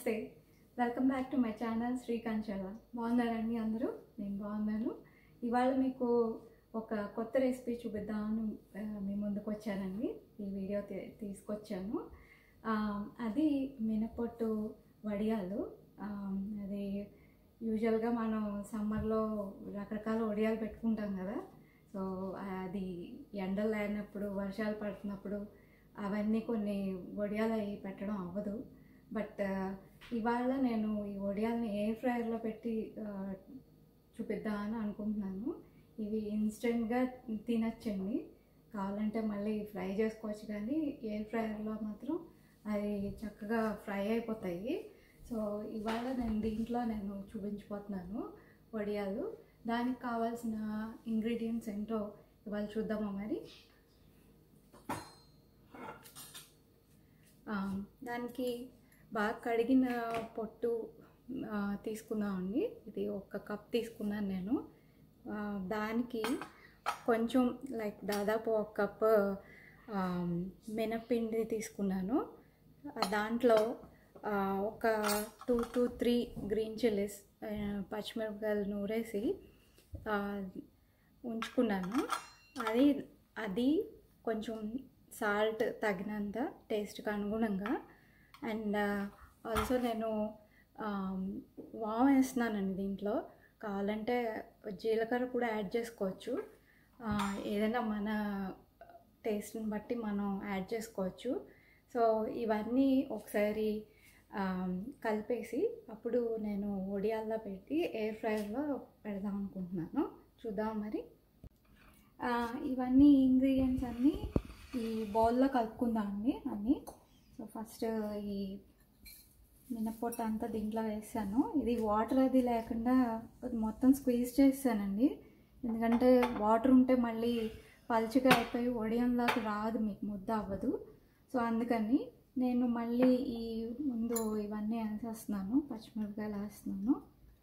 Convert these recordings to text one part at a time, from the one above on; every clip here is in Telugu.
నమస్తే welcome back to my channel శ్రీకాంచల బాగున్నారండి అందరూ నేను బాగున్నాను ఇవాళ మీకు ఒక కొత్త రెసిపీ చూపిద్దామని ఆ, మీ ముందుకు వచ్చానండి ఈ వీడియో తీ- తీసుకొచ్చాను ఆ, అది మినపొట్టు వడియాలు ఆ, అది యూజువల్గా మనం సమ్మర్లో రకరకాల వడియాలు పెట్టుకుంటాం కదా సో అది ఎండలు లేనప్పుడు వర్షాలు పడుతున్నప్పుడు అవన్నీ కొన్ని వడియాలు అవి పెట్టడం అవ్వదు బట్ ఇవాళ నేను ఈ వడియాలని ఎయిర్ ఫ్రైయర్లో పెట్టి ఆ, చూపిద్దామని అనుకుంటున్నాను ఇవి ఇన్స్టెంట్గా తినచ్చండి కావాలంటే మళ్ళీ ఫ్రై చేసుకోవచ్చు కానీ ఎయిర్ ఫ్రైయర్లో మాత్రం అది చక్కగా ఫ్రై అయిపోతాయి సో ఇవాళ నేను దీంట్లో నేను చూపించిపోతున్నాను వడియాలు దానికి కావాల్సిన ఇంగ్రీడియంట్స్ ఏంటో ఇవాళ చూద్దామా మరి ఆ, దానికి బాగా కడిగిన పొట్టు ఆ, తీసుకుందామండి ఇది ఒక కప్ తీసుకున్నాను నేను ఆ, దానికి కొంచెం లైక్ దాదాపు ఒక కప్ ఆ, మినప్పిండి తీసుకున్నాను ఆ, దాంట్లో ఆ, ఒక two to three green chillies పచ్చిమిరపకాయలు నూరేసి ఆ, ఉంచుకున్నాను అది అది కొంచెం సాల్ట్ తగినంత టేస్ట్కి అనుగుణంగా అండ్ ఆల్సో నేను వామ్ వేస్తున్నానండి దీంట్లో కావాలంటే జీలకర్ర కూడా యాడ్ చేసుకోవచ్చు ఆ, ఏదైనా మన టేస్ట్ని బట్టి మనం యాడ్ చేసుకోవచ్చు సో ఇవన్నీ ఒకసారి ఆ, కలిపేసి అప్పుడు నేను ఒడియాల్లో పెట్టి ఎయిర్ ఫ్రైయర్లో పెడదాం అనుకుంటున్నాను చూద్దాం మరి ఆ, ఇవన్నీ ఇంగ్రీడియంట్స్ అన్నీ ఈ బౌల్లో కలుపుకుందాం అండి అన్నీ సో ఫస్ట్ ఈ మినప్పొట్టు అంతా దీంట్లో వేసాను ఇది వాటర్ అది లేకుండా మొత్తం స్క్వీజ్ చేసానండి ఎందుకంటే వాటర్ ఉంటే మళ్ళీ పలుచగా అయిపోయి వడియంలాగా రాదు మీకు ముద్ద అవ్వదు సో అందుకని నేను మళ్ళీ ఈ ముందు ఇవన్నీ వేసేస్తున్నాను పచ్చిమిరపకాయలు వేస్తున్నాను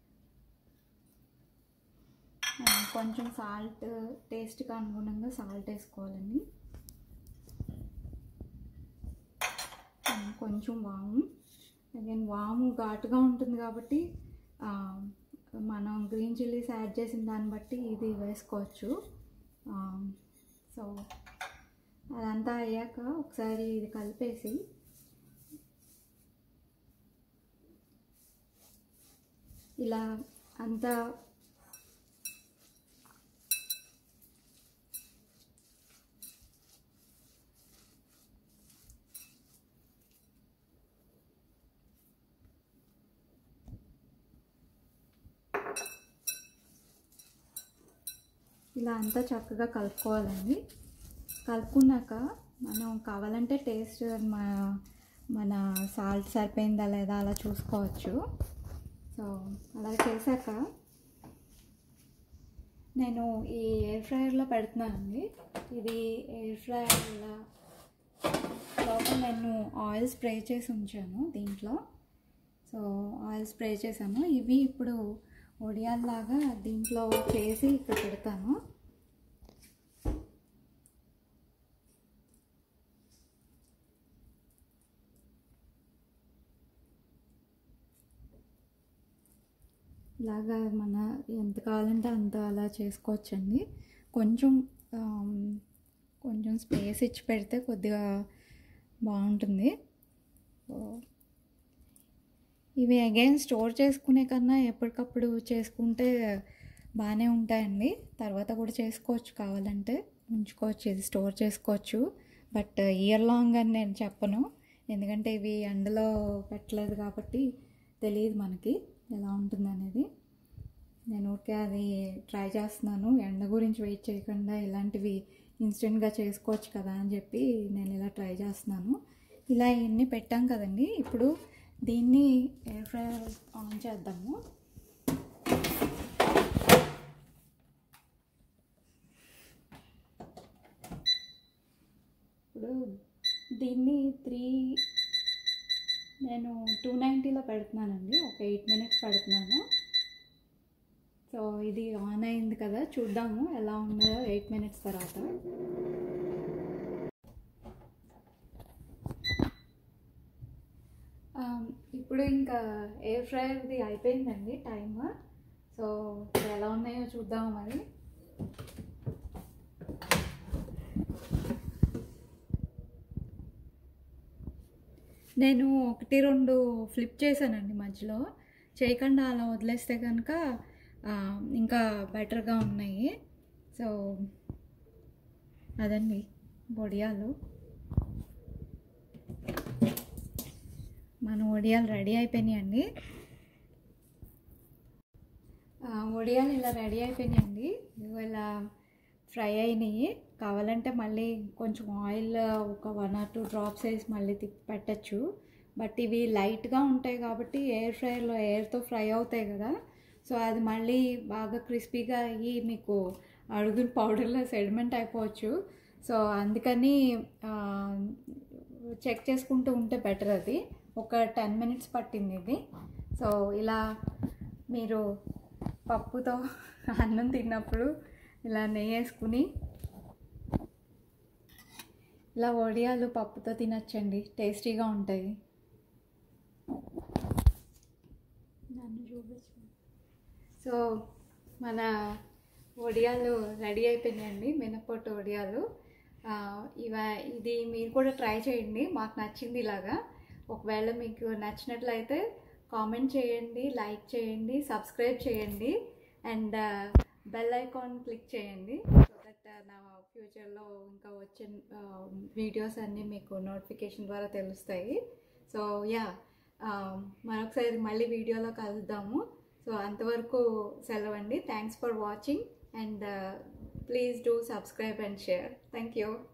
అండ్ కొంచెం సాల్ట్ టేస్ట్కి అనుగుణంగా సాల్ట్ వేసుకోవాలండి అండ్ కొంచెం వాము అగైన్ వాము ఘాటుగా ఉంటుంది కాబట్టి ఆ, మనం గ్రీన్ చిల్లీస్ యాడ్ చేసిన దాన్ని బట్టి ఇది వేసుకోవచ్చు ఆ, సో అదంతా అయ్యాక ఒకసారి ఇది కలిపేసి ఇలా అంతా ఇలా అంతా చక్కగా కలుపుకోవాలండి కలుపుకున్నాక మనం కావాలంటే టేస్ట్ మన మన సాల్ట్ సరిపోయిందా లేదా అలా చూసుకోవచ్చు సో అలా చేశాక నేను ఈ ఎయిర్ ఫ్రైయర్లో పెడుతున్నానండి ఇది ఎయిర్ ఫ్రైయర్లో లోపల నేను ఆయిల్ స్ప్రే చేసి ఉంచాను దీంట్లో సో ఆయిల్ స్ప్రే చేశాను ఇవి ఇప్పుడు ఒడియాల్లాగా దీంట్లో చేసి ఇక్కడ పెడతాను ఇలాగా మన ఎంత కావాలంటే అంత అలా చేసుకోవచ్చండి కొంచెం ఆమ్, కొంచెం స్పేస్ ఇచ్చి పెడితే కొద్దిగా బాగుంటుంది సో ఇవి అగైన్ స్టోర్ చేసుకునే కన్నా ఎప్పటికప్పుడు చేసుకుంటే బాగానే ఉంటాయండి తర్వాత కూడా చేసుకోవచ్చు కావాలంటే ఉంచుకోవచ్చు ఇది స్టోర్ చేసుకోవచ్చు బట్ ఇయర్ లాంగ్ అని నేను చెప్పను ఎందుకంటే ఇవి ఎండలో పెట్టలేదు కాబట్టి తెలియదు మనకి ఎలా ఉంటుంది అనేది నేను ఊరికే అది ట్రై చేస్తున్నాను ఎండ గురించి వెయిట్ చేయకుండా ఇలాంటివి ఇన్స్టెంట్గా చేసుకోవచ్చు కదా అని చెప్పి నేను ఇలా ట్రై చేస్తున్నాను ఇలా ఇవన్నీ పెట్టాం కదండి ఇప్పుడు దీన్ని ఎయిర్ ఫ్రైయర్ ఆన్ చేద్దాము ఇప్పుడు దీన్ని త్రీ నేను టూ నైంటీలో పెడుతున్నానండి ఒక ఎయిట్ మినిట్స్ పెడుతున్నాను సో ఇది ఆన్ అయింది కదా చూద్దాము ఎలా ఉందో ఎయిట్ మినిట్స్ తర్వాత ఆ, ఇప్పుడు ఇప్పుడు ఇంకా ఎయిర్ ఫ్రైయర్ది అయిపోయిందండి టైమ్ సో ఇప్పుడు ఎలా ఉన్నాయో చూద్దాం మరి నేను ఒకటి రెండు ఫ్లిప్ చేశానండి మధ్యలో చేయకుండా అలా వదిలేస్తే కనుక ఆ, ఇంకా బెటర్గా ఉన్నాయి సో అదండి వడియాలు మన వడియాలు రెడీ అయిపోయినాయండి ఆ, వడియాలు ఇలా రెడీ అయిపోయినాయండి ఇదిగో ఇలా ఫ్రై అయినాయి కావాలంటే మళ్ళీ కొంచెం ఆయిల్ ఒక వన్ ఆర్ టూ డ్రాప్స్ వేసి మళ్ళీ తిప్పి పెట్టచ్చు బట్ ఇవి లైట్గా ఉంటాయి కాబట్టి ఎయిర్ ఫ్రైయర్లో ఎయిర్తో ఫ్రై అవుతాయి కదా సో అది మళ్ళీ బాగా క్రిస్పీగా అయ్యి మీకు అడుగున పౌడర్లో సెడిమెంట్ అయిపోవచ్చు సో అందుకని చెక్ చేసుకుంటూ ఉంటే బెటర్ అది ఒక టెన్ మినిట్స్ పట్టింది ఇది సో ఇలా మీరు పప్పుతో అన్నం తిన్నప్పుడు ఇలా నెయ్యి వేసుకుని ఇలా వడియాలు పప్పుతో తినచ్చండి టేస్టీగా ఉంటాయి నన్ను చూపించు సో మన వడియాలు రెడీ అయిపోయినాయండి మినపొట్టు వడియాలు ఆ, ఇవ ఇది మీరు కూడా ట్రై చేయండి మాకు నచ్చింది ఇలాగా ఒకవేళ మీకు నచ్చినట్లయితే కామెంట్ చేయండి లైక్ చేయండి సబ్స్క్రైబ్ చేయండి అండ్ బెల్ ఐకాన్ క్లిక్ చేయండి సో దట్ నా ఫ్యూచర్లో ఇంకా వచ్చే వీడియోస్ అన్నీ మీకు నోటిఫికేషన్ ద్వారా తెలుస్తాయి సో యా మరొకసారి మళ్ళీ వీడియోలో కలుద్దాము సో అంతవరకు సెలవండి thanks for watching and please do subscribe and share thank you